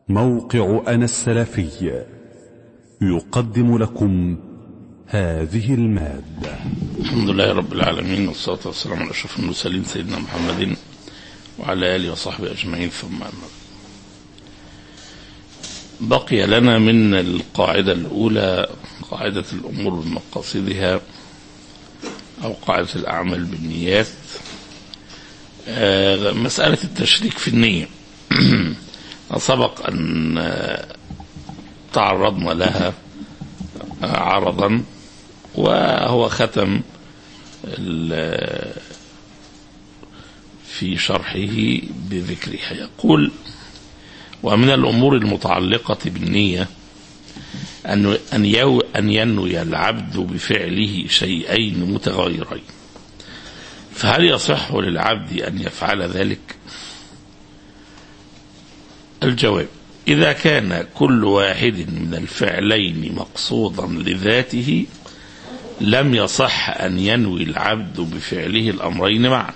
موقع أنا السلفي يقدم لكم هذه المادة الحمد لله رب العالمين والصلاة والسلام على أشرف المرسلين سيدنا محمد وعلى آله وصحبه أجمعين ثم أما بعد. بقي لنا من القاعدة الأولى قاعدة الأمور بمقاصدها أو قاعدة الأعمال بالنيات آه، مسألة التشريك في النية سبق أن آه، تعرضنا لها آه، عرضا وهو ختم ال- في شرحه بذكرها يقول ومن الأمور المتعلقة بالنية أن أن يو أن ينوي العبد بفعله شيئين متغيرين فهل يصح للعبد أن يفعل ذلك؟ الجواب إذا كان كل واحد من الفعلين مقصودا لذاته لم يصح أن ينوي العبد بفعله الأمرين معا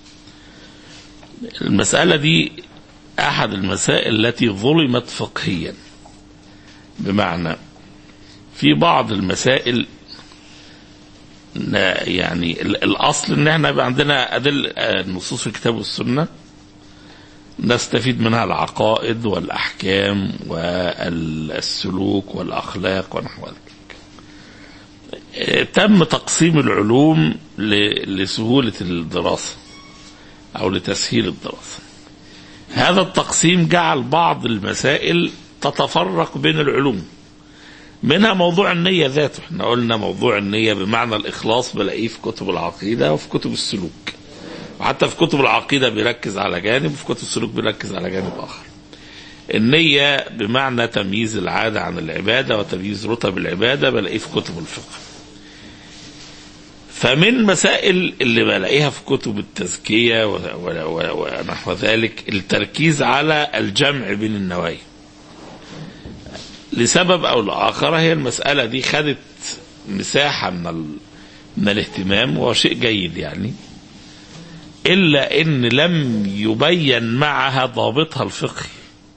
المسألة دي أحد المسائل التي ظلمت فقهيا بمعنى في بعض المسائل ن- يعني ال- الأصل إن احنا يبقى عندنا أدل آه، نصوص الكتاب والسنة نستفيد منها العقائد والأحكام والسلوك والأخلاق ونحو ذلك آه، تم تقسيم العلوم ل- لسهولة الدراسة أو لتسهيل الدراسة هذا التقسيم جعل بعض المسائل تتفرق بين العلوم منها موضوع النية ذاته احنا قلنا موضوع النية بمعنى الإخلاص بلاقيه في كتب العقيدة وفي كتب السلوك وحتى في كتب العقيدة بيركز على جانب وفي كتب السلوك بيركز على جانب آخر النية بمعنى تمييز العادة عن العبادة وتمييز رتب العبادة بلاقيه في كتب الفقه فمن مسائل اللي بلاقيها في كتب التزكية و- و- و- ونحو ذلك التركيز على الجمع بين النوايا لسبب أو لآخر هي المسألة دي خدت مساحة من ال... من الاهتمام وهو شيء جيد يعني إلا إن لم يبين معها ضابطها الفقهي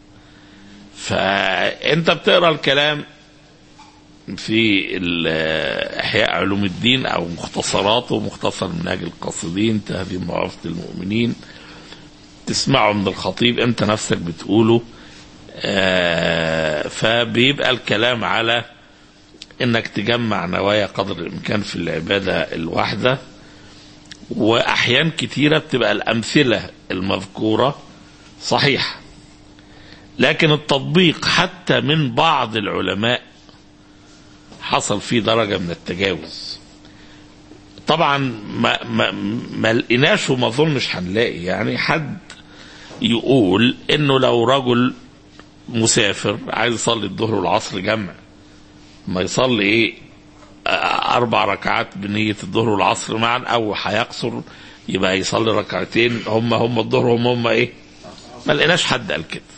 فأنت بتقرأ الكلام في ال- إحياء علوم الدين أو مختصراته مختصر منهاج القاصدين تهذيب معرفة المؤمنين تسمعه من الخطيب أنت نفسك بتقوله آه، فبيبقى الكلام على انك تجمع نوايا قدر الامكان في العباده الواحده واحيان كتيره بتبقى الامثله المذكوره صحيحه لكن التطبيق حتى من بعض العلماء حصل فيه درجه من التجاوز طبعا ما ما ما لقيناش وما اظنش هنلاقي يعني حد يقول انه لو رجل مسافر عايز يصلي الظهر والعصر جمع ما يصلي ايه آه، اربع ركعات بنيه الظهر والعصر معا او هيقصر يبقى يصلي ركعتين هم هم الظهر هم هم ايه ما لقيناش حد قال كده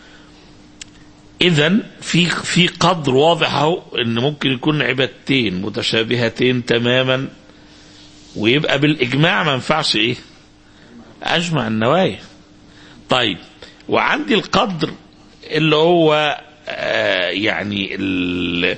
اذا في في قدر واضح اهو ان ممكن يكون عبادتين متشابهتين تماما ويبقى بالاجماع ما ينفعش ايه اجمع النوايا طيب وعندي القدر اللي هو آه يعني ال-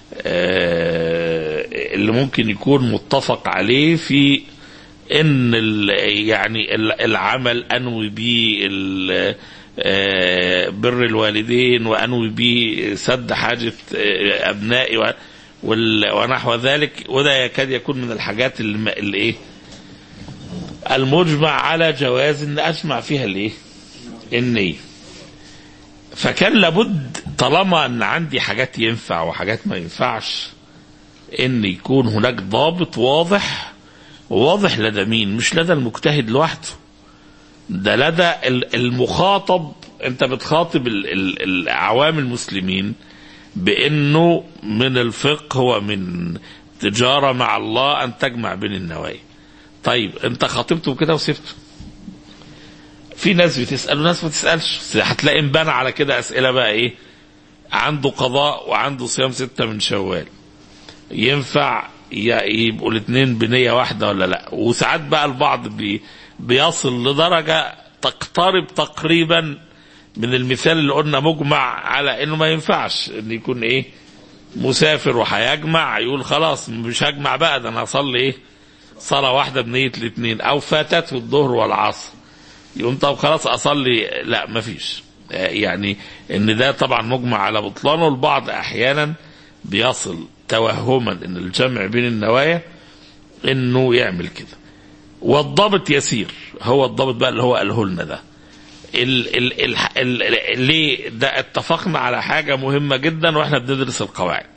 آه اللي ممكن يكون متفق عليه في ان ال- يعني ال- العمل انوي به ال- آه، بر الوالدين وانوي به سد حاجه آه، ابنائي و- وال- ونحو ذلك وده يكاد يكون من الحاجات اللي اللي ايه المجمع على جواز ان اجمع فيها الايه النيه فكان لابد طالما ان عندي حاجات ينفع وحاجات ما ينفعش ان يكون هناك ضابط واضح وواضح لدى مين مش لدى المجتهد لوحده ده لدى ال- المخاطب انت بتخاطب ال- ال- الاعوام المسلمين بانه من الفقه ومن تجاره مع الله ان تجمع بين النوايا طيب انت خاطبته كده وسبته في ناس بتسال وناس ما تسالش بس هتلاقي انبنى على كده اسئله بقى ايه عنده قضاء وعنده صيام ستة من شوال ينفع ي- يبقوا الاثنين بنية واحدة ولا لا وساعات بقى البعض بي بيصل لدرجة تقترب تقريبا من المثال اللي قلنا مجمع على انه ما ينفعش ان يكون ايه مسافر وهيجمع يقول خلاص مش هجمع بقى ده انا هصلي ايه صلاه واحده بنيه الاثنين او فاتته الظهر والعصر يقوم طب خلاص اصلي لا مفيش آه، يعني ان ده طبعا مجمع على بطلانه البعض احيانا بيصل توهما ان الجمع بين النوايا انه يعمل كده والضابط يسير هو الضابط بقى اللي هو قاله لنا ده ال ال ال ال ليه ده اتفقنا على حاجة مهمة جدا واحنا بندرس القواعد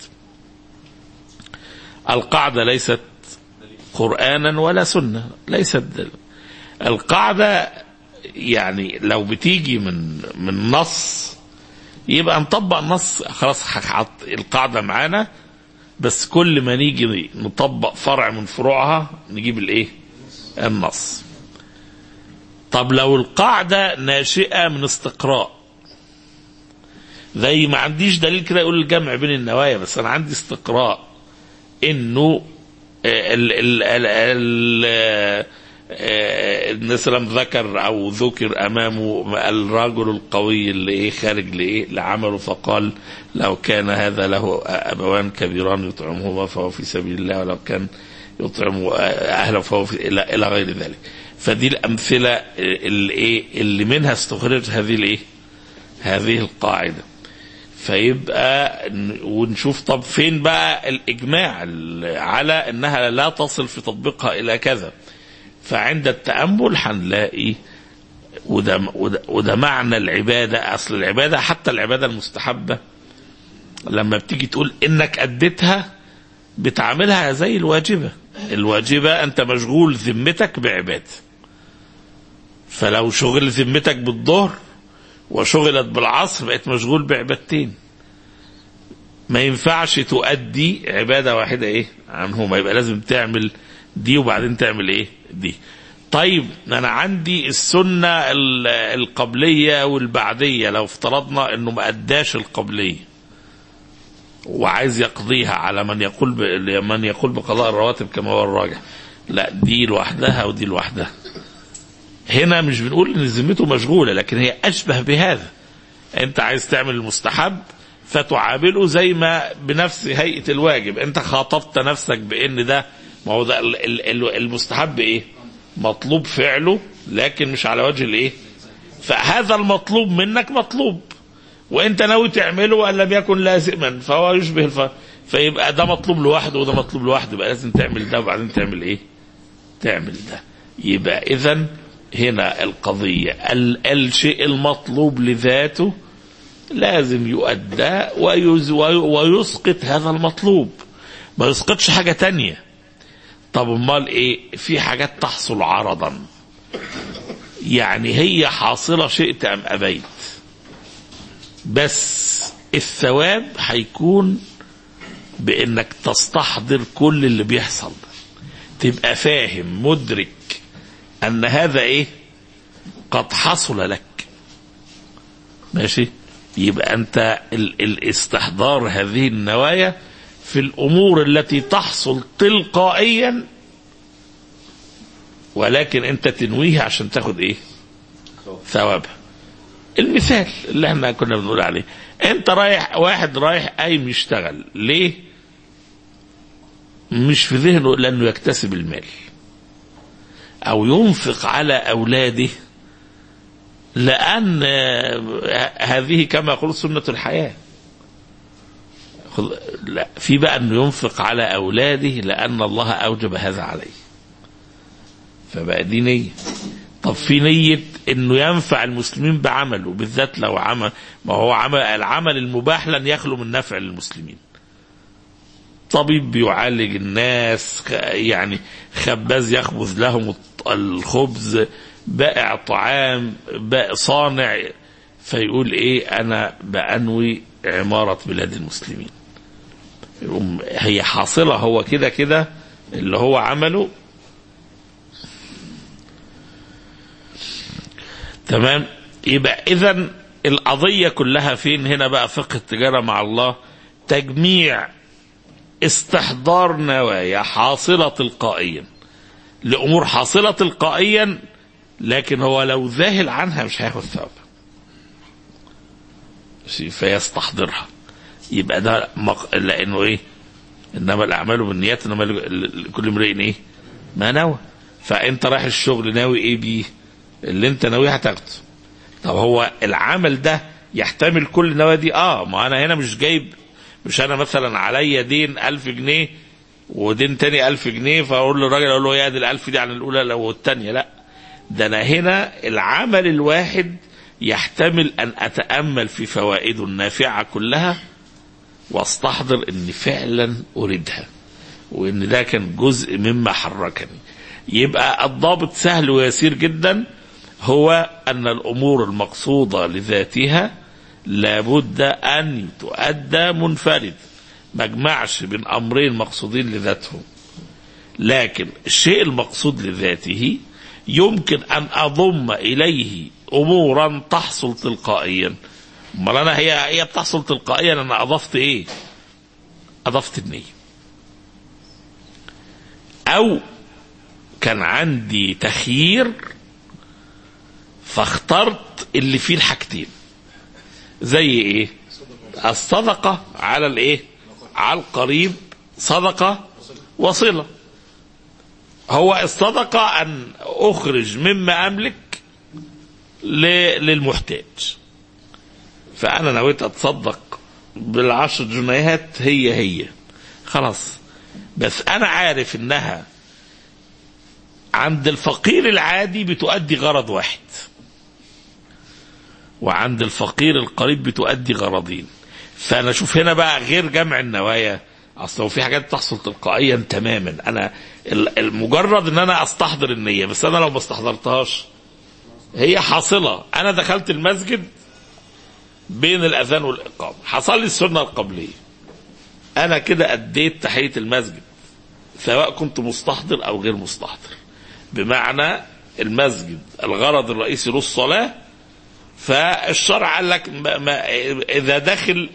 القاعدة ليست قرآنا ولا سنة ليست دل. القاعدة يعني لو بتيجي من من نص يبقى نطبق النص خلاص هحط القاعدة معانا بس كل ما نيجي نطبق فرع من فروعها نجيب الايه النص طب لو القاعدة ناشئة من استقراء زي ما عنديش دليل كده يقول الجمع بين النوايا بس انا عندي استقراء انه ال ال ال ال مثلا ذكر او ذكر امامه الرجل القوي اللي ايه خارج لايه لعمله فقال لو كان هذا له ابوان كبيران يطعمهما فهو في سبيل الله ولو كان يطعم اهله فهو في الى الى غير ذلك فدي الامثله اللي ايه اللي منها استخرجت هذه الايه هذه القاعده فيبقى ونشوف طب فين بقى الاجماع على انها لا تصل في تطبيقها الى كذا فعند التامل هنلاقي وده, وده, وده معنى العباده اصل العباده حتى العباده المستحبه لما بتيجي تقول انك اديتها بتعملها زي الواجبه الواجبه انت مشغول ذمتك بعباده فلو شغل ذمتك بالظهر وشغلت بالعصر بقت مشغول بعبادتين ما ينفعش تؤدي عبادة واحدة ايه عنهما يبقى لازم تعمل دي وبعدين تعمل ايه دي طيب انا عندي السنة القبلية والبعدية لو افترضنا انه ما اداش القبلية وعايز يقضيها على من يقول ب... من يقول بقضاء الرواتب كما هو الراجح لا دي لوحدها ودي لوحدها هنا مش بنقول ان ذمته مشغوله لكن هي اشبه بهذا انت عايز تعمل المستحب فتعامله زي ما بنفس هيئه الواجب انت خاطبت نفسك بان ده ما هو ده المستحب ايه مطلوب فعله لكن مش على وجه الايه فهذا المطلوب منك مطلوب وانت ناوي تعمله وان لم يكن لازما فهو يشبه الف... فيبقى ده مطلوب لوحده وده مطلوب لوحده يبقى لازم تعمل ده وبعدين تعمل ايه تعمل ده يبقى اذا هنا القضية الشيء المطلوب لذاته لازم يؤدى ويز ويسقط هذا المطلوب ما يسقطش حاجة تانية طب امال ايه في حاجات تحصل عرضا يعني هي حاصلة شئت ام ابيت بس الثواب هيكون بانك تستحضر كل اللي بيحصل تبقى فاهم مدرك ان هذا ايه قد حصل لك ماشي يبقى انت ال الاستحضار هذه النوايا في الامور التي تحصل تلقائيا ولكن انت تنويها عشان تاخد ايه ثوابها المثال اللي احنا كنا بنقول عليه انت رايح واحد رايح قايم يشتغل ليه مش في ذهنه لانه يكتسب المال او ينفق على اولاده لان هذه كما يقول سنه الحياه لا في بقى انه ينفق على اولاده لان الله اوجب هذا عليه فبقى دي نيه طب في نية انه ينفع المسلمين بعمله بالذات لو عمل ما هو عمل العمل المباح لن يخلو من نفع للمسلمين طبيب بيعالج الناس يعني خباز يخبز لهم الخبز بائع طعام بائع صانع فيقول ايه انا بانوي عمارة بلاد المسلمين هي حاصلة هو كده كده اللي هو عمله تمام يبقى اذا القضية كلها فين هنا بقى فقه التجارة مع الله تجميع استحضار نوايا حاصلة تلقائيا لأمور حاصلة تلقائيا لكن هو لو ذاهل عنها مش هياخد ثواب فيستحضرها يبقى ده مق... لانه ايه انما الاعمال بالنيات انما ل- لكل امرئ ايه ما نوى فانت رايح الشغل ناوي ايه بيه اللي انت ناوي هتاخده طب هو العمل ده يحتمل كل نوادي اه ما انا هنا مش جايب مش انا مثلا عليا دين ألف جنيه ودين تاني ألف جنيه فاقول للراجل اقول له يا دي الألف دي عن الاولى لو التانية لا ده انا هنا العمل الواحد يحتمل ان اتامل في فوائده النافعه كلها واستحضر اني فعلا اريدها وان ده كان جزء مما حركني يبقى الضابط سهل ويسير جدا هو ان الامور المقصوده لذاتها لابد ان تؤدى منفرد ما اجمعش بين امرين مقصودين لذاتهم لكن الشيء المقصود لذاته يمكن ان اضم اليه امورا تحصل تلقائيا امال انا هي هي بتحصل تلقائيا انا اضفت ايه اضفت النيه او كان عندي تخيير فاخترت اللي فيه الحاجتين زي ايه الصدقة على الايه على القريب صدقة وصلة هو الصدقة ان اخرج مما املك ل- للمحتاج فانا نويت اتصدق بالعشر جنيهات هي هي خلاص بس انا عارف انها عند الفقير العادي بتؤدي غرض واحد وعند الفقير القريب بتؤدي غرضين فانا اشوف هنا بقى غير جمع النوايا اصل هو في حاجات بتحصل تلقائيا تماما انا ال- المجرد ان انا استحضر النيه بس انا لو ما استحضرتهاش هي حاصله انا دخلت المسجد بين الاذان والاقامه حصل لي السنه القبليه انا كده اديت تحيه المسجد سواء كنت مستحضر او غير مستحضر بمعنى المسجد الغرض الرئيسي له الصلاه فالشرع قال لك ما ما اذا دخل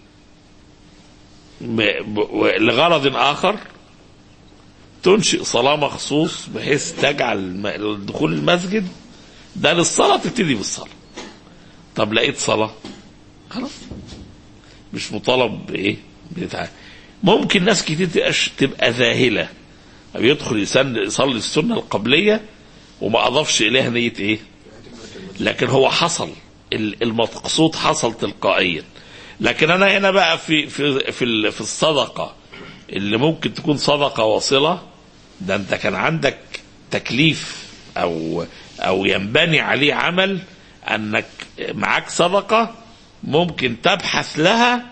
م- ب- لغرض اخر تنشئ صلاه مخصوص بحيث تجعل الم- دخول المسجد ده للصلاه تبتدي بالصلاه طب لقيت صلاه خلاص مش مطالب بايه بتاع ممكن ناس كتير تبقاش تبقى ذاهله او يدخل يسن- يصلي السنه القبليه وما اضافش اليها نيه ايه لكن هو حصل ال- المقصود حصل تلقائيا لكن انا هنا بقى في في في ال- في الصدقه اللي ممكن تكون صدقه واصله ده انت كان عندك تكليف او او ينبني عليه عمل انك معاك صدقه ممكن تبحث لها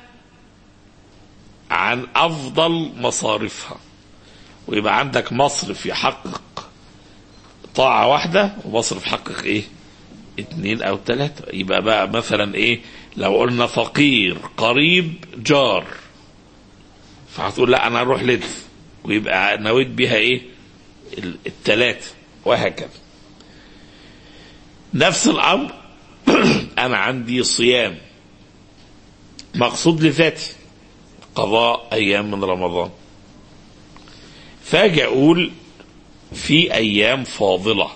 عن افضل مصارفها ويبقى عندك مصرف يحقق طاعه واحده ومصرف يحقق ايه اتنين او تلاتة يبقى بقى مثلا ايه لو قلنا فقير قريب جار فهتقول لا انا اروح لد ويبقى نويت بيها ايه ال- التلاتة وهكذا نفس الامر انا عندي صيام مقصود لذاتي قضاء ايام من رمضان فاجي اقول في ايام فاضله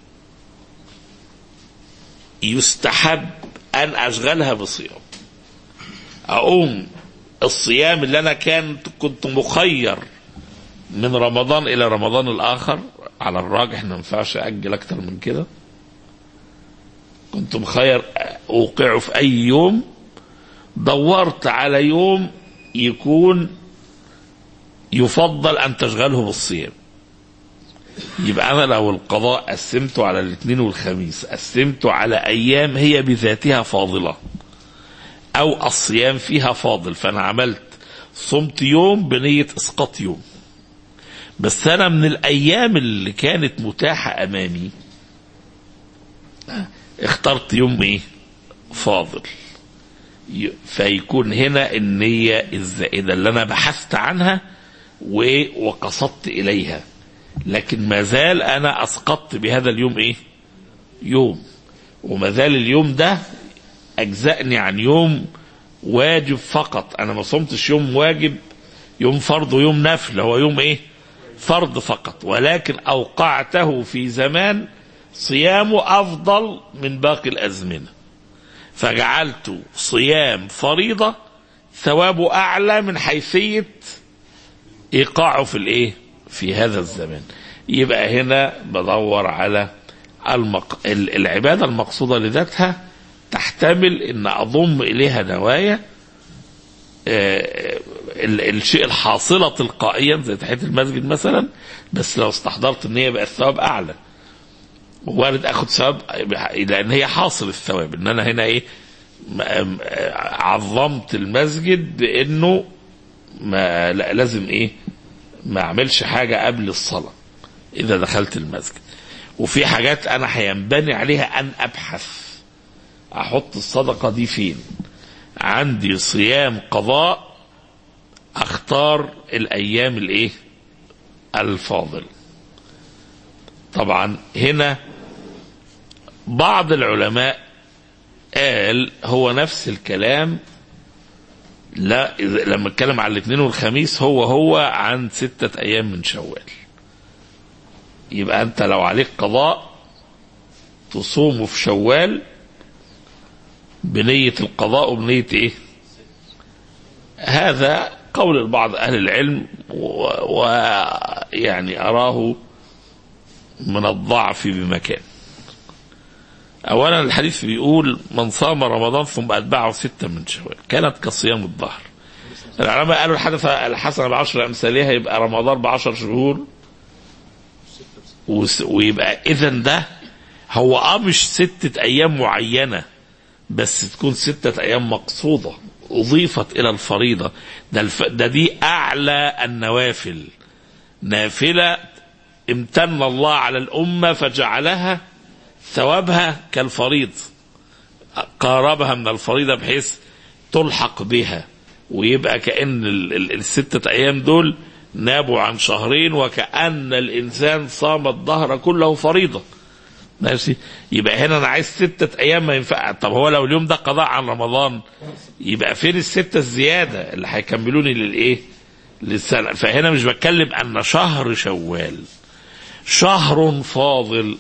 يستحب ان اشغلها بصيام اقوم الصيام اللي انا كان كنت مخير من رمضان الى رمضان الاخر على الراجح ما ينفعش اجل اكتر من كده كنت مخير اوقعه في اي يوم دورت على يوم يكون يفضل ان تشغله بالصيام يبقى انا لو القضاء قسمته على الاثنين والخميس قسمته على ايام هي بذاتها فاضله او الصيام فيها فاضل فانا عملت صمت يوم بنيه اسقاط يوم بس انا من الايام اللي كانت متاحه امامي اخترت يوم ايه فاضل ي- فيكون هنا النية الزائدة اللي أنا بحثت عنها و- وقصدت إليها لكن ما زال أنا أسقطت بهذا اليوم إيه يوم وما زال اليوم ده أجزأني عن يوم واجب فقط أنا ما صمتش يوم واجب يوم فرض ويوم نفل هو يوم إيه فرض فقط ولكن أوقعته في زمان صيامه أفضل من باقي الأزمنة فجعلت صيام فريضة ثوابه أعلى من حيثية إيقاعه في الإيه في هذا الزمان يبقى هنا بدور على المق... ال- العبادة المقصودة لذاتها تحتمل ان اضم اليها نوايا آه، ال- الشيء الحاصلة تلقائيا زي تحية المسجد مثلا بس لو استحضرت ان هي بقى الثواب اعلى وارد اخد ثواب لان هي حاصل الثواب ان انا هنا ايه م- م- عظمت المسجد بانه ما لا لازم ايه ما اعملش حاجة قبل الصلاة اذا دخلت المسجد وفي حاجات انا هينبني عليها ان ابحث احط الصدقة دي فين عندي صيام قضاء اختار الايام الايه الفاضل طبعا هنا بعض العلماء قال هو نفس الكلام لا إذا- لما اتكلم على الاثنين والخميس هو هو عن ستة ايام من شوال يبقى انت لو عليك قضاء تصومه في شوال بنية القضاء وبنية ايه هذا قول بعض اهل العلم ويعني اراه من الضعف بمكان اولا الحديث بيقول من صام رمضان ثم اتبعه ستة من شوال كانت كصيام الظهر العلماء قالوا الحدث الحسنة بعشر امثالها يبقى رمضان بعشر شهور وس- ويبقى اذا ده هو اه مش ستة ايام معينة بس تكون ستة ايام مقصودة اضيفت الى الفريضة ده, الف... ده دي اعلى النوافل نافلة امتن الله على الامة فجعلها ثوابها كالفريض قاربها من الفريضة بحيث تلحق بها ويبقى كأن ال- ال- الستة أيام دول نابوا عن شهرين وكأن الإنسان صام الظهر كله فريضة ماشي يبقى هنا أنا عايز ستة أيام ما ينفع طب هو لو اليوم ده قضاء عن رمضان يبقى فين الستة الزيادة اللي هيكملوني للإيه للسنة فهنا مش بتكلم أن شهر شوال شهر فاضل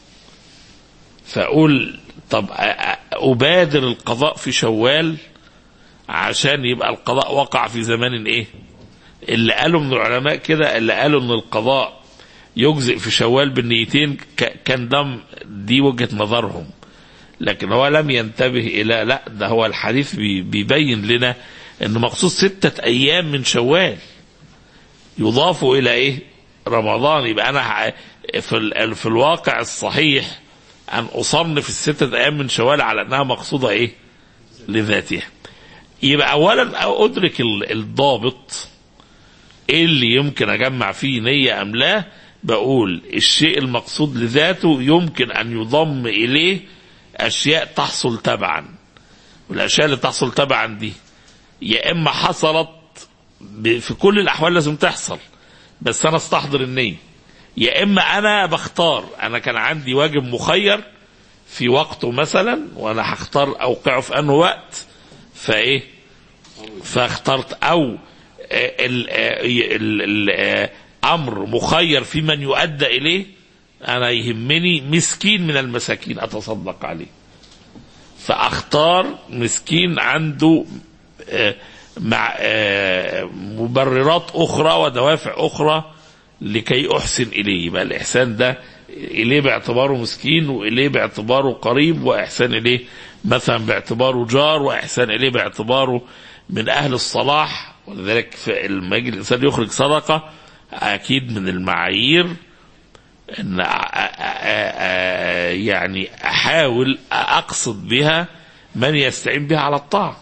فأقول طب أ- أ- أبادر القضاء في شوال عشان يبقى القضاء وقع في زمان ايه اللي قالوا من العلماء كده اللي قالوا ان القضاء يجزئ في شوال بالنيتين ك- كان ده دي وجهة نظرهم لكن هو لم ينتبه الى لا ده هو الحديث بي- بيبين لنا ان مقصود ستة ايام من شوال يضاف الى ايه رمضان يبقى انا ح- في, ال- في الواقع الصحيح ان اصنف الستة ايام من شوال على انها مقصودة ايه لذاتها يبقى اولا ادرك ال- الضابط ايه اللي يمكن اجمع فيه نية ام لا بقول الشيء المقصود لذاته يمكن ان يضم اليه اشياء تحصل تبعا والاشياء اللي تحصل تبعا دي يا اما حصلت ب- في كل الاحوال لازم تحصل بس انا استحضر النية يا اما انا بختار انا كان عندي واجب مخير في وقته مثلا وانا هختار اوقعه في انه وقت فايه فاخترت او ال- ال- ال- ال- امر مخير في من يؤدى اليه انا يهمني مسكين من المساكين اتصدق عليه فاختار مسكين عنده آه، مع آه، مبررات اخرى ودوافع اخرى لكي احسن اليه يبقى الاحسان ده اليه باعتباره مسكين واليه باعتباره قريب واحسان اليه مثلا باعتباره جار واحسان اليه باعتباره من اهل الصلاح ولذلك في- لما يجي الانسان يخرج صدقه اكيد من المعايير ان أ- أ- أ- يعني احاول اقصد بها من يستعين بها على الطاعه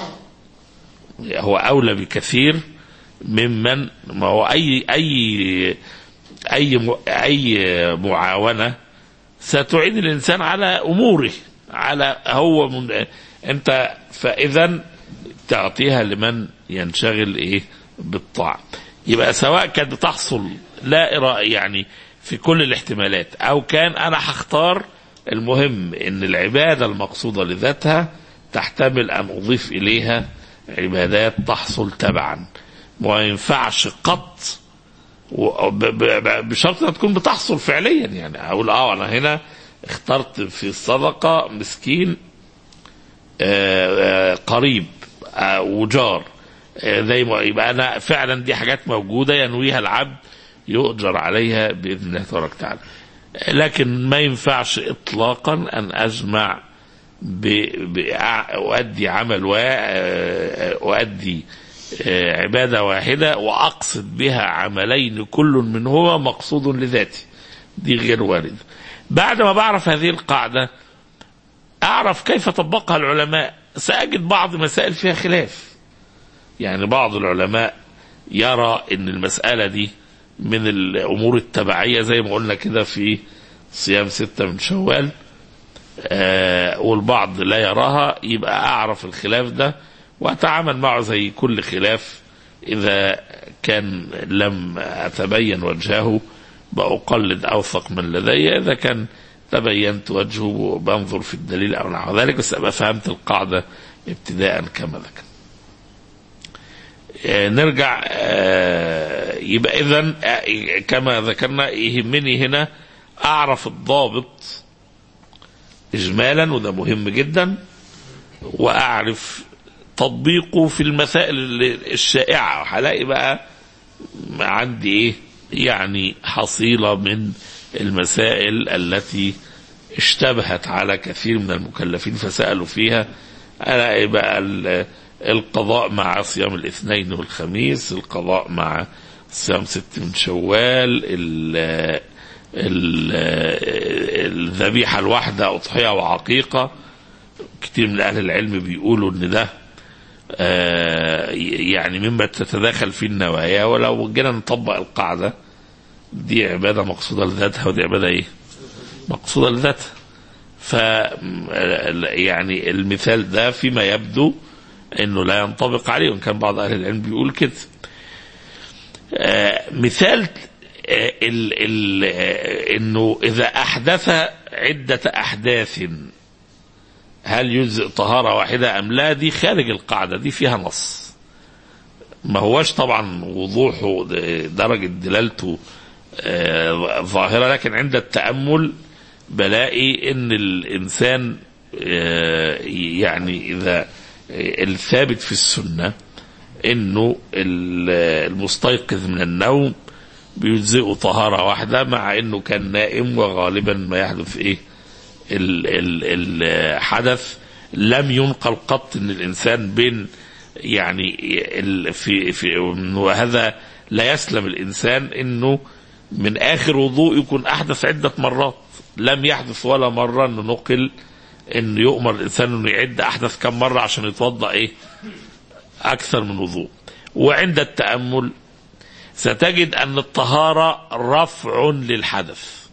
هو اولى بكثير ممن ما هو اي اي اي م- اي معاونه ستعين الانسان على اموره على هو من انت فاذا تعطيها لمن ينشغل ايه بالطاعه يبقى سواء كانت بتحصل لا إرا- يعني في كل الاحتمالات او كان انا هختار المهم ان العباده المقصوده لذاتها تحتمل ان اضيف اليها عبادات تحصل تبعا ما ينفعش قط و- ب- ب- بشرط انها تكون بتحصل فعليا يعني اقول اه انا هنا اخترت في الصدقه مسكين آه، آه، قريب آه، وجار آه، زي ما يبقى انا فعلا دي حاجات موجوده ينويها العبد يؤجر عليها باذن الله تبارك وتعالى لكن ما ينفعش اطلاقا ان اجمع ب- بأع- اؤدي عمل و اؤدي آه، عباده واحده واقصد بها عملين كل منهما مقصود لذاته دي غير وارده بعد ما بعرف هذه القاعده اعرف كيف طبقها العلماء ساجد بعض مسائل فيها خلاف يعني بعض العلماء يرى ان المساله دي من الامور التبعيه زي ما قلنا كده في صيام ستة من شوال آه والبعض لا يراها يبقى اعرف الخلاف ده واتعامل معه زي كل خلاف اذا كان لم اتبين وجهه بأقلد اوثق من لدي اذا كان تبينت وجهه بنظر في الدليل او نحو ذلك بس ابقى فهمت القاعده ابتداء كما ذكر آه، نرجع آه، يبقى اذا كما ذكرنا يهمني هنا اعرف الضابط اجمالا وده مهم جدا واعرف تطبيقه في المسائل ال- الشائعه هلاقي بقى عندي ايه يعني حصيله من المسائل التي اشتبهت على كثير من المكلفين فسالوا فيها الاقي بقى ال- القضاء مع صيام الاثنين والخميس القضاء مع صيام ست من شوال ال- ال- الذبيحه الواحده اضحيه وعقيقه كتير من اهل العلم بيقولوا ان ده آه، يعني مما تتداخل فيه النوايا ولو جينا نطبق القاعده دي عباده مقصوده لذاتها ودي عباده ايه؟ مقصوده لذاتها. ف يعني المثال ده فيما يبدو انه لا ينطبق عليه وان كان بعض اهل العلم بيقول كده. آه، مثال آه، ال ال آه، انه اذا احدث عده احداث هل يجزئ طهارة واحدة أم لا دي خارج القاعدة دي فيها نص ما هوش طبعا وضوحه درجة دلالته آه، ظاهرة لكن عند التأمل بلاقي ان الانسان آه، يعني اذا الثابت في السنة انه ال- المستيقظ من النوم بيجزئه طهارة واحدة مع انه كان نائم وغالبا ما يحدث ايه ال- ال- الحدث لم ينقل قط ان الانسان بين يعني ال- في في وهذا لا يسلم الانسان انه من اخر وضوء يكون احدث عده مرات لم يحدث ولا مره انه نقل انه يؤمر الانسان انه يعد احدث كم مره عشان يتوضا ايه اكثر من وضوء وعند التامل ستجد ان الطهاره رفع للحدث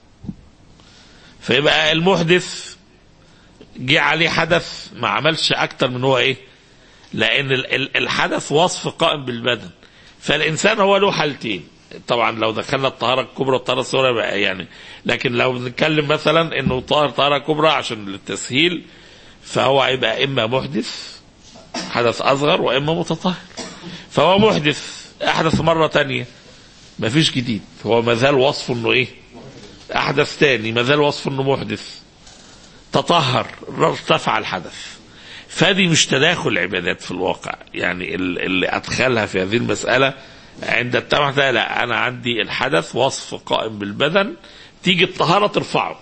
فيبقى المحدث جه عليه حدث ما عملش اكتر من هو ايه لان ال- ال- الحدث وصف قائم بالبدن فالانسان هو له حالتين طبعا لو دخلنا الطهاره الكبرى والطهاره الصغرى يبقى يعني لكن لو بنتكلم مثلا انه طاهر طهاره كبرى عشان التسهيل فهو هيبقى اما محدث حدث اصغر واما متطهر فهو محدث احدث مره تانية مفيش جديد هو ما زال وصفه انه ايه احدث تاني ما زال وصفه انه محدث تطهر ارتفع الحدث فدي مش تداخل عبادات في الواقع يعني ال- اللي ادخلها في هذه المساله عند التمح ده لا انا عندي الحدث وصف قائم بالبدن تيجي الطهاره ترفعه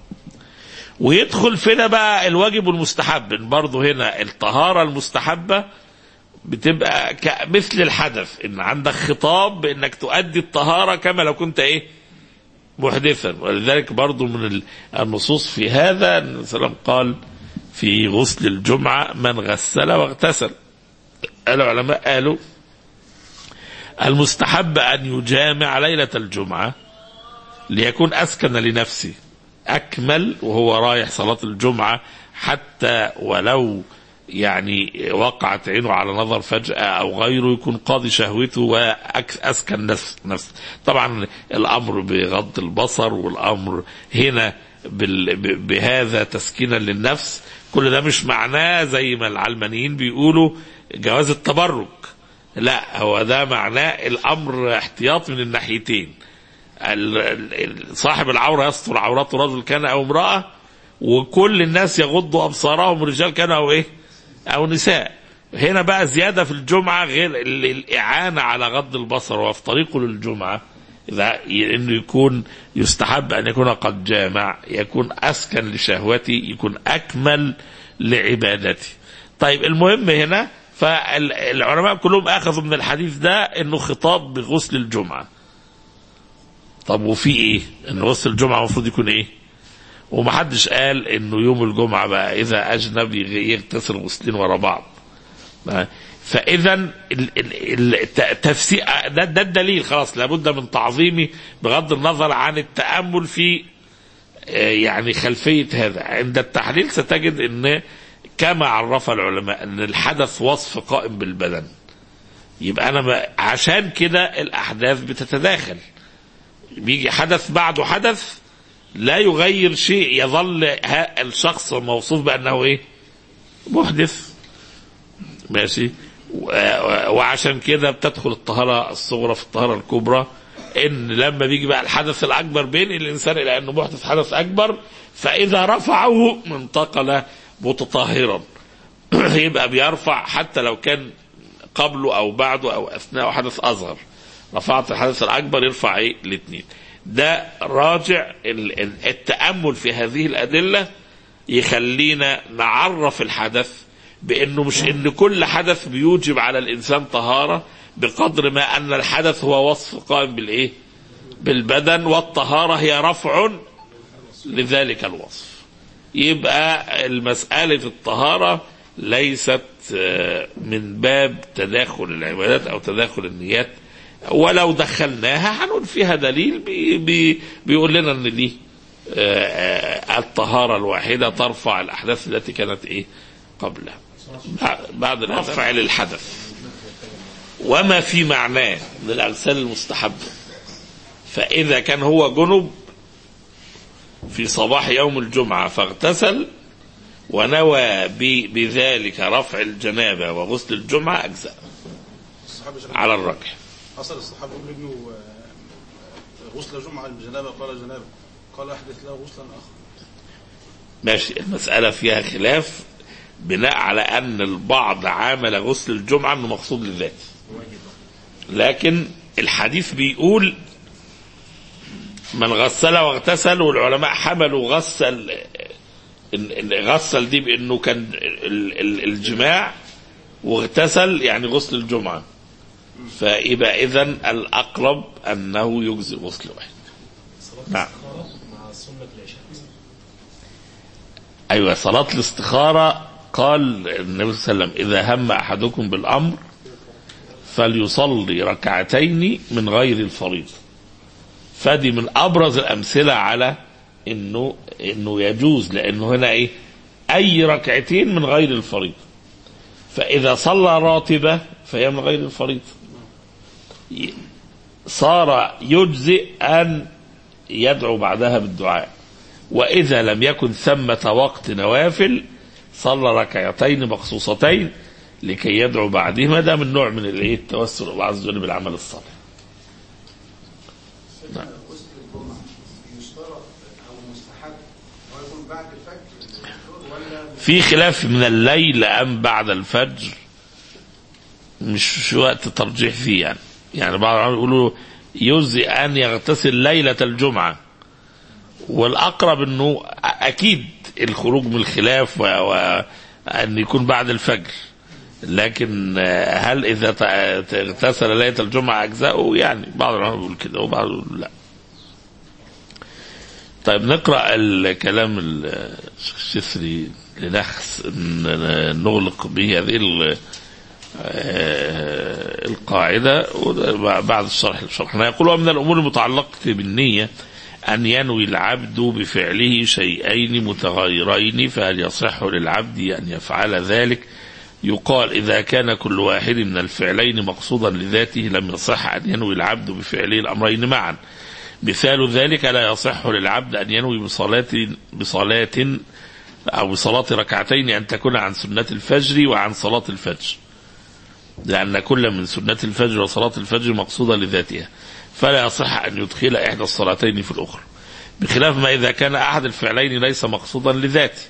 ويدخل فينا بقى الواجب والمستحب برضه هنا الطهاره المستحبه بتبقى ك- مثل الحدث ان عندك خطاب بانك تؤدي الطهاره كما لو كنت ايه محدثا ولذلك برضو من ال- النصوص في هذا النبي صلى الله عليه وسلم قال في غسل الجمعة من غسل واغتسل العلماء قالوا المستحب أن يجامع ليلة الجمعة ليكون أسكن لنفسه أكمل وهو رايح صلاة الجمعة حتى ولو يعني وقعت عينه على نظر فجأة أو غيره يكون قاضي شهوته وأسكن نفس نفس طبعا الأمر بغض البصر والأمر هنا بال- ب- بهذا تسكينا للنفس كل ده مش معناه زي ما العلمانيين بيقولوا جواز التبرك لا هو ده معناه الأمر احتياط من الناحيتين ال- ال- صاحب العورة يستر عورته رجل كان أو امرأة وكل الناس يغضوا أبصارهم رجال كانوا أو إيه أو نساء هنا بقى زيادة في الجمعة غير ال- الإعانة على غض البصر وفي طريقه للجمعة إذا ي- إنه يكون يستحب أن يكون قد جامع يكون أسكن لشهوتي يكون أكمل لعبادتي طيب المهم هنا فالعلماء كلهم أخذوا من الحديث ده إنه خطاب بغسل الجمعة طب وفي إيه؟ إن غسل الجمعة المفروض يكون إيه؟ ومحدش قال إنه يوم الجمعة بقى إذا أجنب يغ- يغتسل غسلين ورا بعض فاذا التفسير ده, ده الدليل خلاص لابد من تعظيمه بغض النظر عن التامل في آه، يعني خلفيه هذا عند التحليل ستجد ان كما عرف العلماء ان الحدث وصف قائم بالبدن يبقى انا ب- عشان كده الاحداث بتتداخل بيجي حدث بعده حدث لا يغير شيء يظل ها- الشخص موصوف بانه ايه محدث ماشي و- و- وعشان كده بتدخل الطهارة الصغرى في الطهارة الكبرى ان لما بيجي بقى الحدث الاكبر بين الانسان الى انه محدث حدث اكبر فاذا رفعه انتقل متطهرا يبقى بيرفع حتى لو كان قبله او بعده او اثناء حدث اصغر رفعت الحدث الاكبر يرفع ايه الاثنين ده راجع ال- ال- التامل في هذه الادله يخلينا نعرف الحدث بانه مش ان كل حدث بيوجب على الانسان طهاره بقدر ما ان الحدث هو وصف قائم بالايه؟ بالبدن والطهاره هي رفع لذلك الوصف. يبقى المساله الطهاره ليست آه، من باب تداخل العبادات او تداخل النيات ولو دخلناها هنقول فيها دليل بي بي بيقول لنا ان دي آه، آه، الطهاره الواحده ترفع الاحداث التي كانت ايه قبلها بعد الرفع للحدث وما في معناه من الاغسال المستحبه فاذا كان هو جنب في صباح يوم الجمعه فاغتسل ونوى ب- بذلك رفع الجنابه وغسل الجمعه اجزاء الصحابة شرب على الرجح أصل الصحابة يقول ابنه آه، غسل جمعة الجنابة قال جنابة قال أحدث له غسلا آخر ماشي المسألة فيها خلاف بناء على أن البعض عامل غسل الجمعة أنه مقصود للذات لكن الحديث بيقول من غسل واغتسل والعلماء حملوا غسل إن- إن غسل دي بأنه كان ال- ال- الجماع واغتسل يعني غسل الجمعة فيبقى إذا الأقرب أنه يجزي غسل واحد نعم مع سنة العشاء أيوة صلاة الاستخارة قال النبي صلى الله عليه وسلم إذا هم أحدكم بالأمر فليصلي ركعتين من غير الفريضة فدي من أبرز الأمثلة على إنه إنه يجوز لأنه هنا إيه أي ركعتين من غير الفريضة فإذا صلى راتبة فهي من غير الفريضة ي- صار يجزئ أن يدعو بعدها بالدعاء وإذا لم يكن ثمة وقت نوافل صلى ركعتين مخصوصتين لكي يدعو بعدهما ده من نوع من الايه التوسل الله عز وجل بالعمل الصالح نعم. في خلاف من الليل أم بعد الفجر مش مش وقت ترجيح فيه يعني يعني بعض العلماء يقولوا يجزي أن يغتسل ليلة الجمعة والأقرب أنه أكيد الخروج من الخلاف و... و... أن يكون بعد الفجر لكن آه، هل إذا ت- اغتسل ليلة الجمعة أجزاؤه يعني بعض العلماء بيقول كده وبعض يقول لا طيب نقرأ الكلام الشيخ الشثري لنحس ن- نغلق به هذه ال- آه، القاعدة وده بعد الشرح شرحنا يقول ومن الأمور المتعلقة بالنية أن ينوي العبد بفعله شيئين متغيرين فهل يصح للعبد أن يفعل ذلك يقال إذا كان كل واحد من الفعلين مقصودا لذاته لم يصح أن ينوي العبد بفعله الأمرين معا مثال ذلك لا يصح للعبد أن ينوي بصلاة بصلاة أو بصلاة ركعتين أن تكون عن سنة الفجر وعن صلاة الفجر لأن كل من سنة الفجر وصلاة الفجر مقصودة لذاتها فلا يصح أن يدخل إحدى الصلاتين في الأخرى بخلاف ما إذا كان أحد الفعلين ليس مقصودا لذاته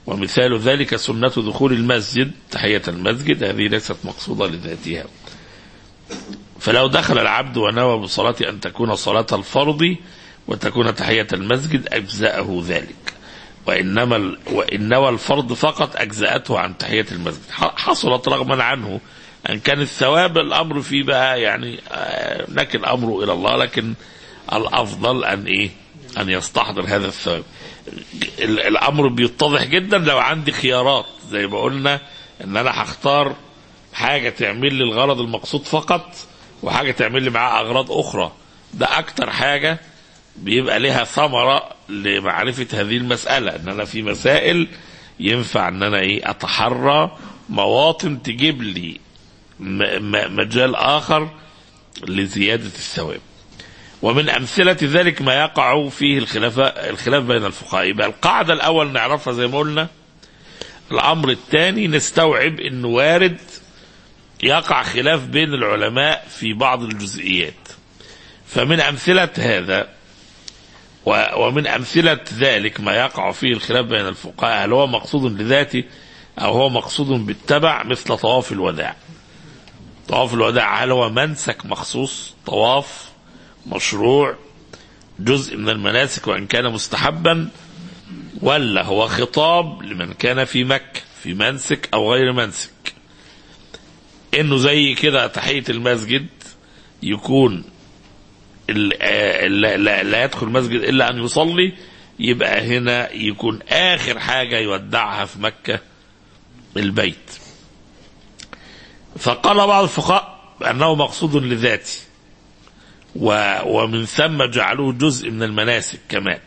ومثال ذلك سنة دخول المسجد تحية المسجد هذه ليست مقصودة لذاتها فلو دخل العبد ونوى بصلاة أن تكون صلاة الفرض وتكون تحية المسجد أجزأه ذلك وإنما ال... وإن نوى الفرض فقط أجزأته عن تحية المسجد ح- حصلت رغما عنه أن كان الثواب الأمر فيه بقى يعني آه، لكن أمره إلى الله لكن الأفضل أن إيه أن يستحضر هذا الثواب ال- الأمر بيتضح جدا لو عندي خيارات زي ما قلنا إن أنا هختار حاجة تعمل لي الغرض المقصود فقط وحاجة تعمل لي معاه أغراض أخرى ده أكتر حاجة بيبقى لها ثمرة لمعرفة هذه المسألة ان انا في مسائل ينفع ان انا ايه اتحرى مواطن تجيب لي م- م- مجال اخر لزيادة الثواب ومن أمثلة ذلك ما يقع فيه الخلاف الخلاف بين الفقهاء يبقى القاعدة الأول نعرفها زي ما قلنا الأمر الثاني نستوعب أنه وارد يقع خلاف بين العلماء في بعض الجزئيات فمن أمثلة هذا و- ومن أمثلة ذلك ما يقع فيه الخلاف بين الفقهاء هل هو مقصود لذاته أو هو مقصود بالتبع مثل طواف الوداع طواف الوداع هل هو منسك مخصوص طواف مشروع جزء من المناسك وإن كان مستحبا ولا هو خطاب لمن كان في مكة في منسك أو غير منسك إنه زي كده تحية المسجد يكون ال- آه، لا, لا, لا يدخل المسجد الا ان يصلي يبقى هنا يكون اخر حاجه يودعها في مكه البيت فقال بعض الفقهاء انه مقصود لذاته و ومن ثم جعلوه جزء من المناسك كمان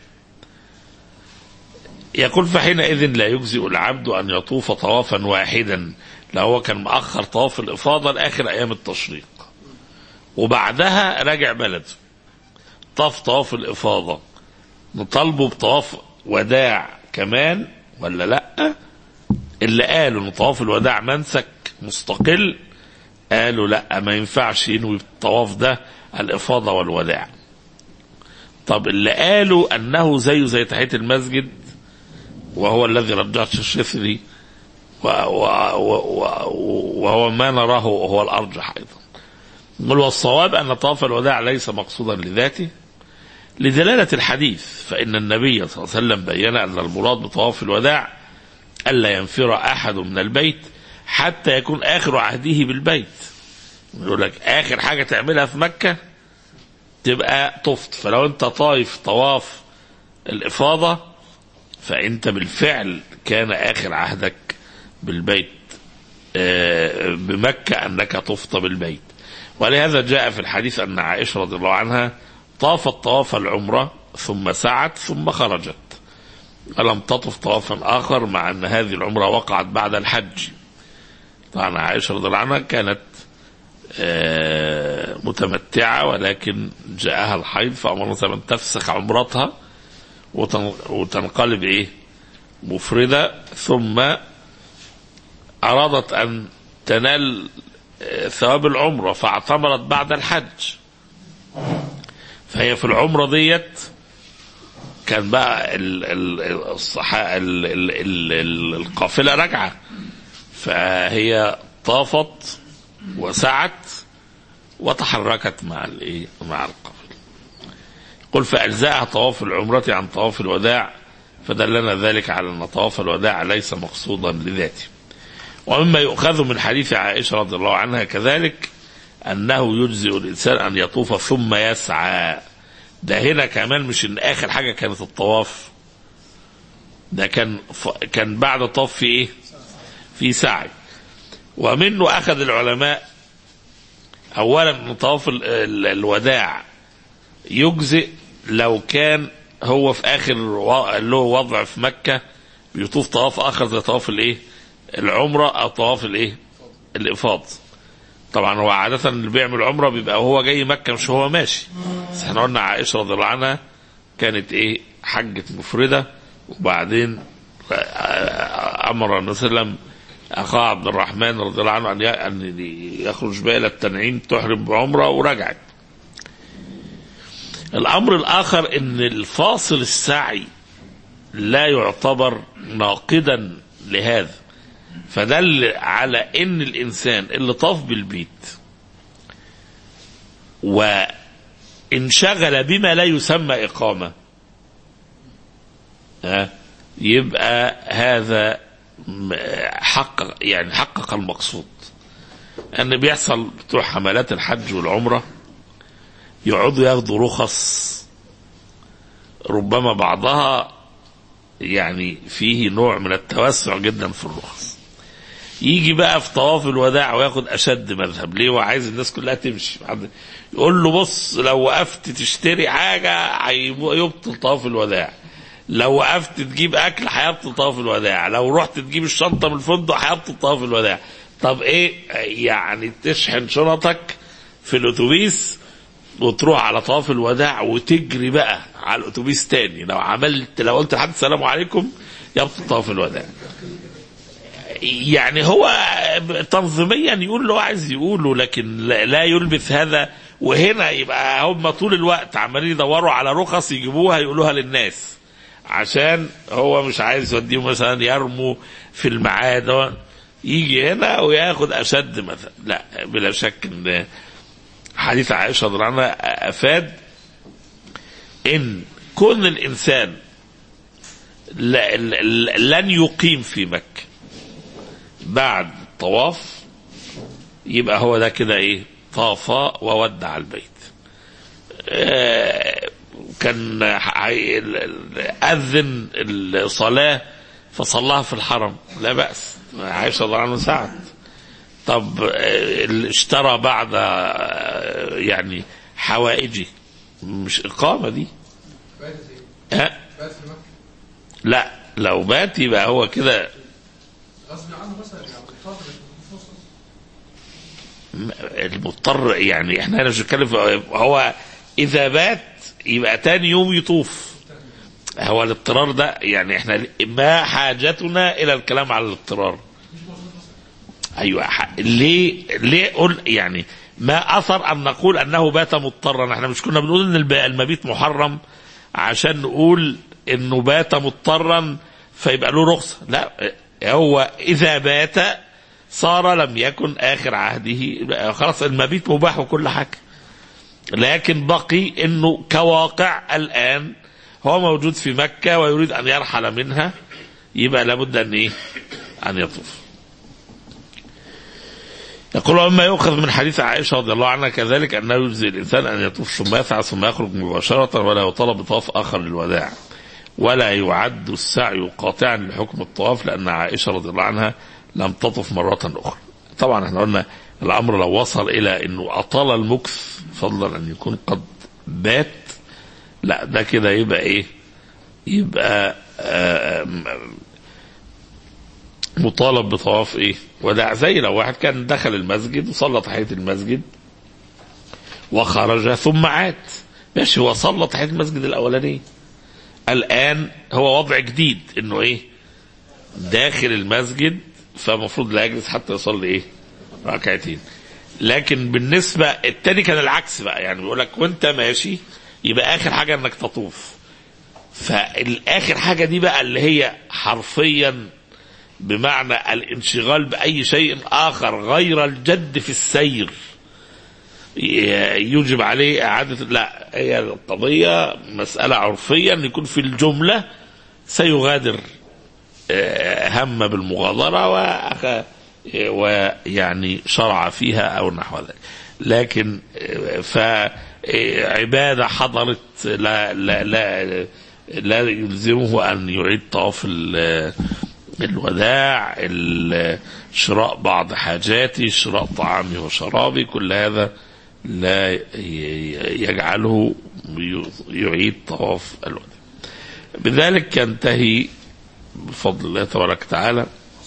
يقول فحينئذ لا يجزئ العبد ان يطوف طوافا واحدا لو هو كان مأخر طواف الإفاضة لآخر أيام التشريق وبعدها راجع بلده طاف طواف الإفاضة نطالبه بطواف وداع كمان ولا لأ اللي قالوا ان طواف الوداع منسك مستقل قالوا لا ما ينفعش ينوي الطواف ده الإفاضة والوداع طب اللي قالوا أنه زيه زي تحية المسجد وهو الذي رجعت الشثري و- و- و- و- وهو ما نراه هو الأرجح أيضا بل والصواب أن طواف الوداع ليس مقصودا لذاته لدلالة الحديث فإن النبي صلى الله عليه وسلم بين أن المراد بطواف الوداع ألا ينفر أحد من البيت حتى يكون آخر عهده بالبيت يقول لك آخر حاجة تعملها في مكة تبقى طفت فلو أنت طايف طواف الإفاضة فأنت بالفعل كان آخر عهدك بالبيت آه، بمكة أنك طفت بالبيت ولهذا جاء في الحديث أن عائشة رضي الله عنها طافت طواف العمرة ثم سعت ثم خرجت ولم تطف طوافا آخر مع أن هذه العمرة وقعت بعد الحج طبعا عائشة رضي الله عنها كانت آه، متمتعة ولكن جاءها الحيض فأمر صلى أن تفسخ عمرتها وتن- وتنقلب إيه مفردة ثم أرادت أن تنال آه، ثواب العمرة فاعتمرت بعد الحج فهي في العمرة ديت كان بقى ال ال الصحا ال ال ال ال القافلة راجعة فهي طافت وسعت وتحركت مع الايه مع القافلة قل فأجزاءها طواف العمرة عن طواف الوداع فدلنا ذلك على أن طواف الوداع ليس مقصودا لذاته ومما يؤخذ من حديث عائشة رضي الله عنها كذلك أنه يجزئ الإنسان أن يطوف ثم يسعى ده هنا كمان مش إن آخر حاجة كانت الطواف ده كان ف... كان بعد الطواف في إيه؟ في سعي ومنه أخذ العلماء أولا أن طواف ال... ال... الوداع يجزئ لو كان هو في آخر و... له وضع في مكة بيطوف طواف آخر زي طواف الإيه؟ العمرة أو طواف الإيه؟ الإفاض طبعا هو عادة اللي بيعمل عمرة بيبقى وهو جاي مكة مش هو ماشي بس احنا قلنا عائشة رضي الله عنها كانت ايه حجة مفردة وبعدين امر النبي صلى الله عليه وسلم اخاه عبد الرحمن رضي الله عنه ان ي- ان يخرج بها الى التنعيم تحرم بعمرة ورجعت الامر الاخر ان الفاصل السعي لا يعتبر ناقدا لهذا فدل على ان الانسان اللي طاف بالبيت وانشغل بما لا يسمى اقامه ها يبقى هذا م- حقق يعني حقق المقصود ان بيحصل بتوع حملات الحج والعمره يقعدوا ياخدوا رخص ربما بعضها يعني فيه نوع من التوسع جدا في الرخص يجي بقى في طواف الوداع وياخد اشد مذهب ليه وعايز الناس كلها تمشي حد- يقول له بص لو وقفت تشتري حاجه هيب- يبطل طواف الوداع لو وقفت تجيب اكل هيبطل طواف الوداع لو رحت تجيب الشنطه من الفندق هيبطل طواف الوداع طب ايه يعني تشحن شنطك في الاتوبيس وتروح على طواف الوداع وتجري بقى على الاتوبيس تاني لو عملت لو قلت لحد السلام عليكم يبطل طواف الوداع يعني هو تنظيميا يقول اللي هو عايز يقوله لكن لا لا يلبث هذا وهنا يبقى هم طول الوقت عمالين يدوروا على رخص يجيبوها يقولوها للناس عشان هو مش عايز يوديهم مثلا يرموا في الميعاد هو يجي هنا وياخد اشد مثلا لا بلا شك ان حديث عائشه رضي الله عنها افاد ان كون الانسان لا- لا- لن يقيم في مكه بعد الطواف يبقى هو ده كده ايه طاف وودع البيت آه، كان حي- ال- ال- اذن الصلاه فصلاها في الحرم لا باس عائشه رضي الله عنها ساعد طب آه، اللي اشترى بعد آه، يعني حوائجي مش اقامه دي ها بات في مكة لا لو بات يبقى هو كده غصب عنه مثلا يعني مضطر مش مخصوص المضطر يعني احنا هنا مش بنتكلم في- هو اذا بات يبقى تاني يوم يطوف هو الاضطرار ده يعني احنا ما حاجتنا الى الكلام على الاضطرار ايوه ح- ليه ليه قل يعني ما اثر ان نقول انه بات مضطرا احنا مش كنا بنقول ان الب- المبيت محرم عشان نقول انه بات مضطرا فيبقى له رخصه لا هو اذا بات صار لم يكن اخر عهده خلاص المبيت مباح وكل حاجه لكن بقي انه كواقع الان هو موجود في مكه ويريد ان يرحل منها يبقى لابد ان ايه ان يطوف يقول ومما يؤخذ من حديث عائشه رضي الله عنها كذلك انه يجزي الانسان ان يطوف ثم يسعى ثم يخرج مباشره ولا يطالب بطواف اخر للوداع ولا يعد السعي قاطعا لحكم الطواف لان عائشه رضي الله عنها لم تطف مره اخرى. طبعا احنا قلنا الامر لو وصل الى انه اطال المكث فضلا ان يكون قد بات لا ده كده يبقى ايه؟ يبقى آه مطالب بطواف ايه؟ وداع زي لو واحد كان دخل المسجد وصلى تحيه المسجد وخرج ثم عاد ماشي هو صلى تحيه المسجد الاولانيه الان هو وضع جديد انه ايه؟ داخل المسجد فالمفروض لا يجلس حتى يصلي ايه؟ ركعتين. لكن بالنسبه التاني كان العكس بقى يعني بيقول لك وانت ماشي يبقى اخر حاجه انك تطوف. فالاخر حاجه دي بقى اللي هي حرفيا بمعنى الانشغال باي شيء اخر غير الجد في السير يجب عليه اعاده لا هي القضيه مساله عرفيه ان يكون في الجمله سيغادر آه، هم بالمغادره وأخ- ويعني شرع فيها او نحو ذلك لكن آه، فعباده حضرت لا لا لا لا يلزمه ان يعيد طواف ال- الوداع ال- شراء بعض حاجاته شراء طعامي وشرابي كل هذا لا ي- يجعله ي- يعيد طواف الوداع بذلك ينتهي بفضل الله تبارك وتعالى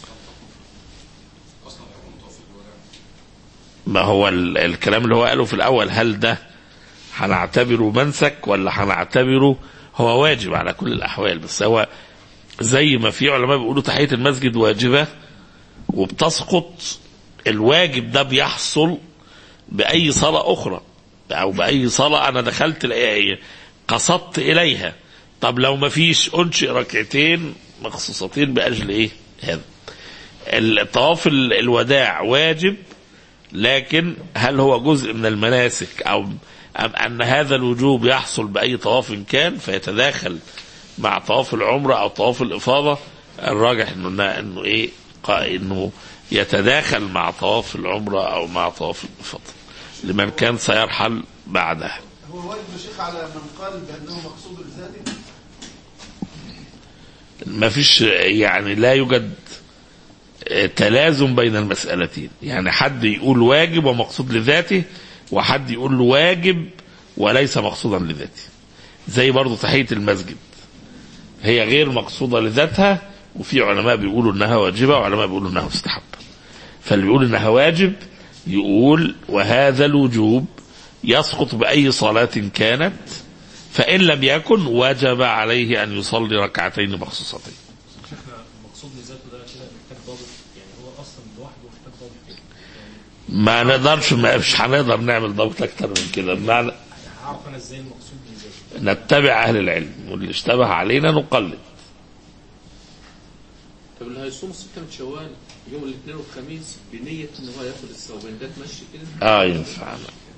ما هو ال- الكلام اللي هو قاله في الاول هل ده هنعتبره منسك ولا هنعتبره هو واجب على كل الاحوال بس هو زي ما في علماء بيقولوا تحيه المسجد واجبه وبتسقط الواجب ده بيحصل باي صلاه اخرى او باي صلاه انا دخلت الآية قصدت اليها طب لو ما فيش انشئ ركعتين مخصوصتين باجل ايه هذا الطواف ال- الوداع واجب لكن هل هو جزء من المناسك او ام ان هذا الوجوب يحصل باي طواف كان فيتداخل مع طواف العمره او طواف الافاضه الراجح انه انه ايه قا- انه يتداخل مع طواف العمره او مع طواف الافاضه لمن كان سيرحل بعدها هو واجب يا شيخ على من قال بأنه مقصود لذاته ما فيش يعني لا يوجد آه، تلازم بين المسألتين يعني حد يقول واجب ومقصود لذاته وحد يقول له واجب وليس مقصودا لذاته زي برضو تحية المسجد هي غير مقصودة لذاتها وفي علماء بيقولوا انها واجبة وعلماء بيقولوا انها مستحبة فاللي بيقول انها واجب يقول وهذا الوجوب يسقط بأي صلاة كانت فإن لم يكن وجب عليه أن يصلي ركعتين مخصوصتين شيخنا المقصود لذاته ده كده محتاج ضابط يعني هو اصلا لوحده محتاج ضابط كده ما نقدرش ما مش هنقدر نعمل ضبط أكتر من كده بمعنى يعني هعرف انا ازاي المقصود لذاته نتبع أهل العلم واللي اشتبه علينا نقلد طب اللي هيصوم ستة من شوال يوم الاثنين والخميس بنية ان هو ياخد الثوبين ده تمشي كده اه ينفع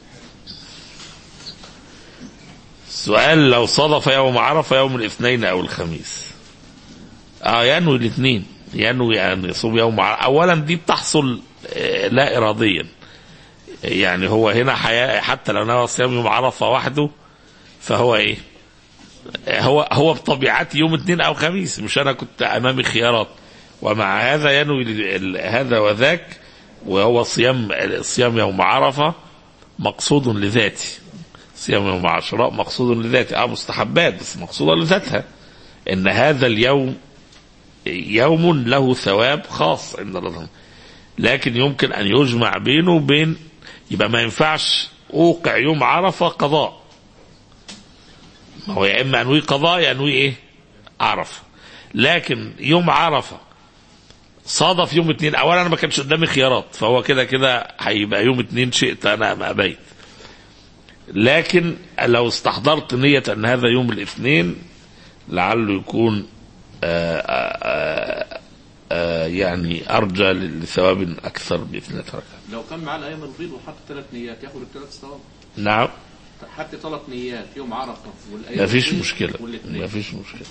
السؤال لو صادف يوم عرفة يوم الاثنين او الخميس اه ينوي الاثنين ينوي ان يصوم يوم عرفة اولا دي بتحصل آه، لا اراديا يعني هو هنا حياة حتى لو نوى صيام يوم عرفة وحده فهو ايه هو هو بطبيعتي يوم اثنين او خميس مش انا كنت امامي خيارات ومع هذا ينوي ال- هذا وذاك وهو صيام صيام يوم عرفه مقصود لذاته صيام يوم عاشوراء مقصود لذاته اه مستحبات بس مقصوده لذاتها ان هذا اليوم يوم له ثواب خاص عند الله لكن يمكن ان يجمع بينه وبين يبقى ما ينفعش اوقع يوم عرفه قضاء هو يا اما انوي قضاء يا انوي ايه عرفه لكن يوم عرفه صادف يوم اتنين اولا انا ما كانش قدامي خيارات فهو كده كده هيبقى يوم اتنين شئت انا ام ابيت لكن لو استحضرت نية ان هذا يوم الاثنين لعله يكون آآ آآ آآ يعني ارجى لثواب اكثر باذن الله تعالى لو كان معاه الايام البيض وحط ثلاث نيات ياخد الثلاث ثواب نعم حط ثلاث نيات يوم عرفه والايام ما فيش البيض مشكله والاثنين ما فيش مشكله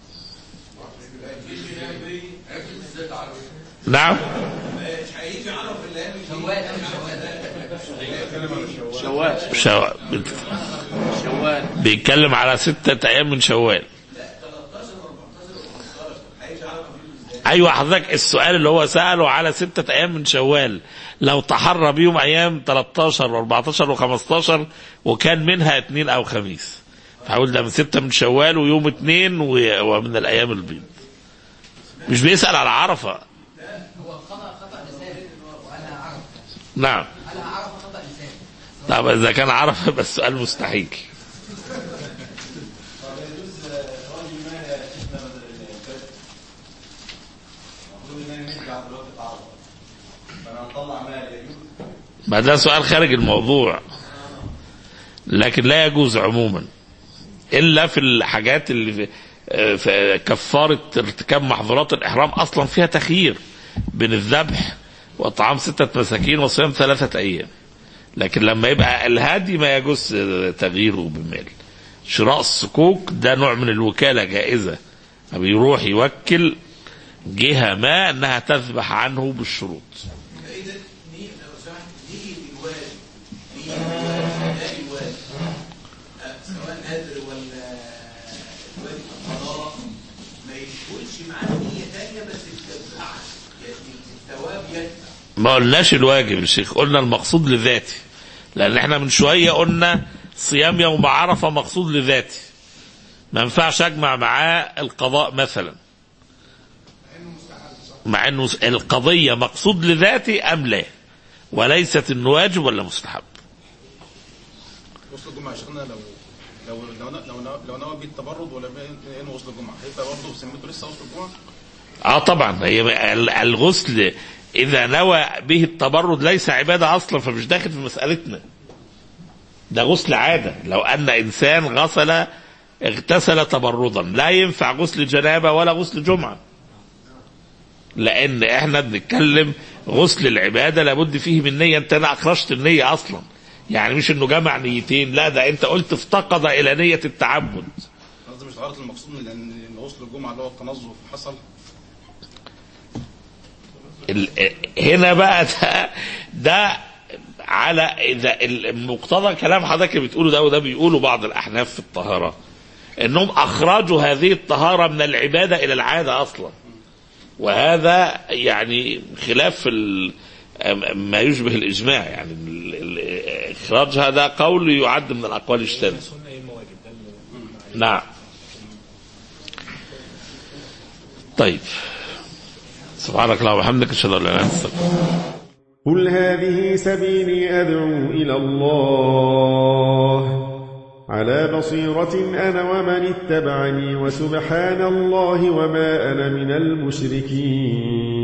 نعم شوال شو... شوال بيتكلم على ستة أيام من شوال أيوة حضرتك السؤال اللي هو سأله على ستة أيام من شوال لو تحرى بيهم أيام 13 و14 و15 وكان منها اثنين أو خميس فحاول ده من ستة من شوال ويوم اثنين و- ومن الأيام البيض مش بيسأل على عرفة هو خطأ خطأ لسان وأنا أعرف نعم أنا أعرف خطأ لسان طب إذا كان عرفة بس سؤال مستحيل يجوز رجل ما يشبه بدل الفجر المفروض ان نرجع في الوقت عرفه فانا نطلع مال يجوز ما ده سؤال خارج الموضوع لكن لا يجوز عموما الا في الحاجات اللي في في كفاره ارتكاب محظورات الاحرام اصلا فيها تخيير بين الذبح واطعام سته مساكين وصيام ثلاثه ايام لكن لما يبقى الهادي ما يجوز تغييره بمال شراء الصكوك ده نوع من الوكاله جائزه بيروح يوكل جهه ما انها تذبح عنه بالشروط فاذا نية لو سمحت نية الواجب نية الواجب لا الواجب آه، سواء نذر ولا الواجب القضاء ما يدخلش معاه نية تانية بس تتبعها يعني الثواب يدفع ما قلناش الواجب يا شيخ قلنا المقصود لذاتي لان احنا من شويه قلنا صيام يوم عرفه مقصود لذاتي ما ينفعش اجمع معاه القضاء مثلا مع انه القضيه مقصود لذاتي ام لا وليست انه واجب ولا مستحب وصل الجمعه يا شيخنا لو لو لو لو لو, لو نوى بيه التبرد ولا بيه انه وصل الجمعه هيبقى برضه بسمته لسه وصل الجمعه اه طبعا هي ال- الغسل اذا نوى به التبرد ليس عباده اصلا فمش داخل في مسالتنا ده غسل عاده لو ان انسان غسل اغتسل تبردا لا ينفع غسل جنابه ولا غسل جمعه لان احنا بنتكلم غسل العباده لابد فيه من نيه انت انا اخرجت النيه اصلا يعني مش انه جمع نيتين لا ده انت قلت افتقد الى نيه التعبد قصدي مش غلط المقصود من ان إن غسل الجمعه اللي هو التنظف حصل ال- هنا بقى ده, ده على اذا المقتضى كلام حضرتك بتقوله ده وده بيقوله بعض الاحناف في الطهاره انهم اخرجوا هذه الطهاره من العباده الى العاده اصلا وهذا يعني خلاف ال- ما يشبه الاجماع يعني ال- ال- اخراج هذا قول يعد من الاقوال الشاذه سنة ايه المواجب ده اللي نعم طيب سبحانك اللهم وبحمدك اشهد ان لا اله الا انت استغفرك قل هذه سبيلي أدعو إلى الله على بصيرة أنا ومن اتبعني وسبحان الله وما أنا من المشركين